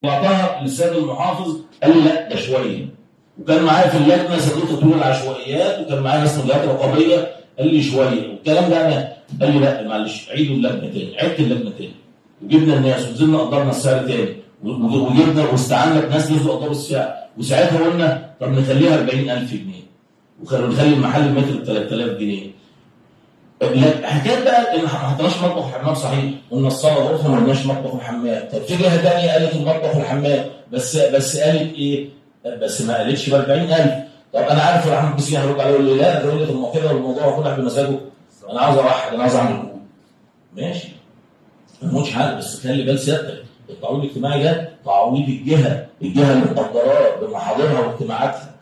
طلعتها للسيد المحافظ قال لي لا ده شويه وكان معايا في اللجنه صندوق تطوير العشوائيات وكان معايا ناس من الجهات الرقابيه قال لي شويه والكلام ده انا قال لي لا معلش عيدوا اللجنه تاني عدت اللجنه تاني وجبنا الناس ونزلنا قدرنا السعر تاني و- وجبنا واستعنا بناس نزلوا قدروا السعر وساعتها قلنا طب نخليها 40000 جنيه ونخلي المحل المتر ب 3000 جنيه لا حكايه بقى ان ما حطيناش مطبخ وحمام صحيح قلنا الصاله غرفه ما قلناش مطبخ وحمام طب في جهه ثانيه قالت المطبخ والحمام بس بس قالت ايه؟ بس ما قالتش ب 40000 طب انا عارف يا احمد بسيط هيرد عليه يقول لي لا ده يقول لي طب ما هو كده والموضوع كل واحد بمزاجه انا عاوز اوحد انا عاوز اعمل كود ماشي ما قلتش حاجه بس خلي بال سيادتك التعويض الاجتماعي ده تعويض الجهه الجهه اللي مقدراه بمحاضرها واجتماعاتها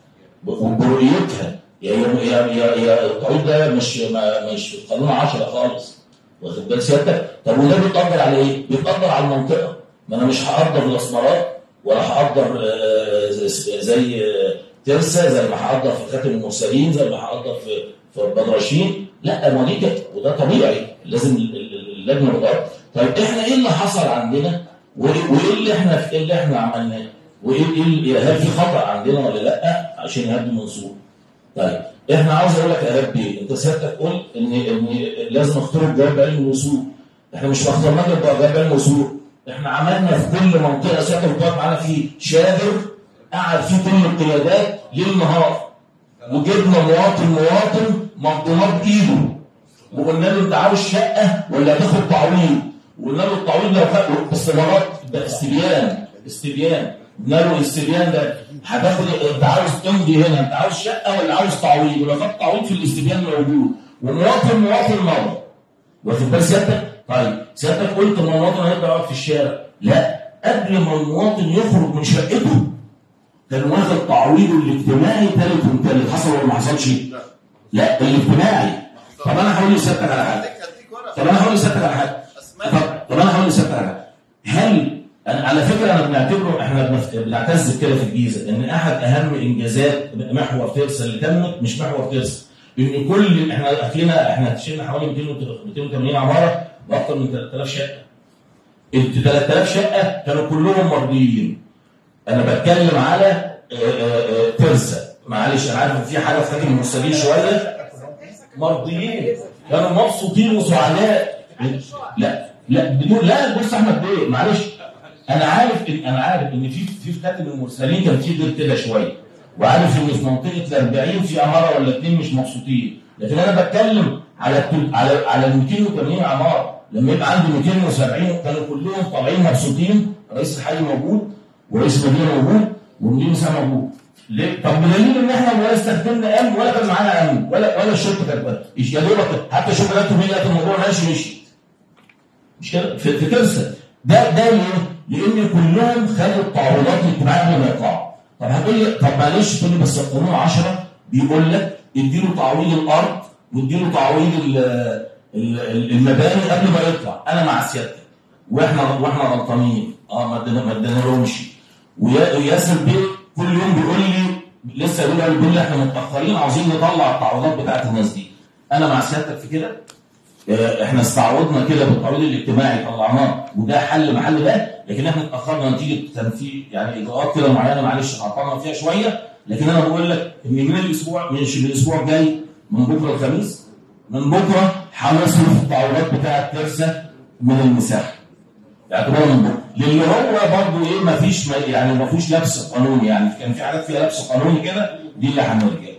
وبرؤيتها يا يا يا يا التعويض ده مش ما مش في قانون 10 خالص واخد بال سيادتك طب وده بيتقدر على ايه؟ بيتقدر على المنطقه ما انا مش هقدر الاسمرات ولا هقدر آه، زي- زي آه، ترسا زي ما هقدر في خاتم المرسلين زي ما هقدر في في البدرشين لا ما دي كده وده طبيعي لازم ال- ال- اللجنه تقدر طيب احنا ايه اللي حصل عندنا وايه وإيه اللي احنا ايه اللي احنا عملناه وايه إيه اللي- هل في خطا عندنا ولا لا عشان يهدي منصور طيب احنا عاوز اقول لك يا ايهاب بيه انت سيادتك قلت ان ان لازم نختار جواب علم الوصول احنا مش اخترنا لك جواب علم الوصول احنا عملنا في كل منطقه سيادتك بتقعد معانا في شادر قعد فيه كل القيادات ليل نهار وجبنا مواطن مواطن مقدمات بايده وقلنا له انت عاوز شقه ولا هتاخد تعويض وقلنا له التعويض لو خد استمارات ده استبيان استبيان قلنا له الاستبيان ده هتاخد انت عاوز تمضي هنا انت عاوز شقه ولا عاوز تعويض ولو خدت تعويض في الاستبيان موجود ومواطن مواطن مضى واخد بال سيادتك؟ طيب سيادتك قلت ان المواطن هيبقى يقعد في الشارع لا قبل ما المواطن يخرج من شقته كان واخد تعويضه الاجتماعي ثالث وثالث حصل ولا ما حصلش؟ لا الاجتماعي طب انا هقول لسيادتك على حاجه هديك هديك ورقه طب انا هقول لسيادتك على حاجه اسماء طب طب انا هقول لسيادتك على حاجه هل أنا على فكره انا بنعتبره احنا بنفت- بنعتز بكده في الجيزه ان احد اهم انجازات محور ترسا اللي تمت مش محور ترسا ان كل احنا فينا احنا شلنا حوالي 200 280 عماره باكثر من 3000 شقه ال 3000 شقه كانوا كلهم مرضيين انا بتكلم على آه، آه، آه، ترسا معلش انا عارف ان في حاجه في خاتم المرسلين شويه مرضيين كانوا مبسوطين وسعداء لا لا بدون لا بص احمد بيه معلش انا عارف إن انا عارف ان في في في خاتم المرسلين كان في غير كده شويه وعارف ان في منطقه ال 40 في عماره ولا اتنين مش مبسوطين لكن انا بتكلم على التل- على على ال 280 عماره لما يبقى عندي 270 كانوا كلهم طالعين مبسوطين رئيس الحي موجود ورئيس المدينه موجود ومدير المساحه موجود ليه؟ طب بدليل ان احنا ولا استخدمنا امن ولا كان معانا امن ولا ولا الشرطه كانت يا دوبك حتى شغلانته مين لقت الموضوع ماشي مشي مش كده في, في ترسا ده ده ليه؟ لان كلهم خدوا التعويضات الاجتماعيه قبل ما يطلعوا طب هتقول لي طب معلش تقول لي بس القانون 10 بيقول لك اديله تعويض الارض واديله تعويض ال- ال- ال- المباني قبل ما يطلع انا مع سيادتك واحنا واحنا غلطانين اه ما ادينا ما ادينالهمش ويا- وياسر بيه كل يوم بيقول لي لسه بيقول لي بيقول لي احنا متاخرين عاوزين نطلع التعويضات بتاعت الناس دي انا مع سيادتك في كده آه، احنا استعوضنا كده بالتعويض الاجتماعي طلعناه وده حل محل ده لكن احنا اتاخرنا نتيجه كان في يعني اجراءات كده معينه معلش عطلنا فيها شويه لكن انا بقول لك ان من الاسبوع مش من الاسبوع الجاي من بكره الخميس من بكره هنصرف التعويضات بتاعه ترسا من المساحه اعتبارا من بكره للي هو برضه ايه ما فيش يعني ما فيش لبس قانوني يعني كان في حاجات فيها لبس قانوني كده دي اللي هنرجع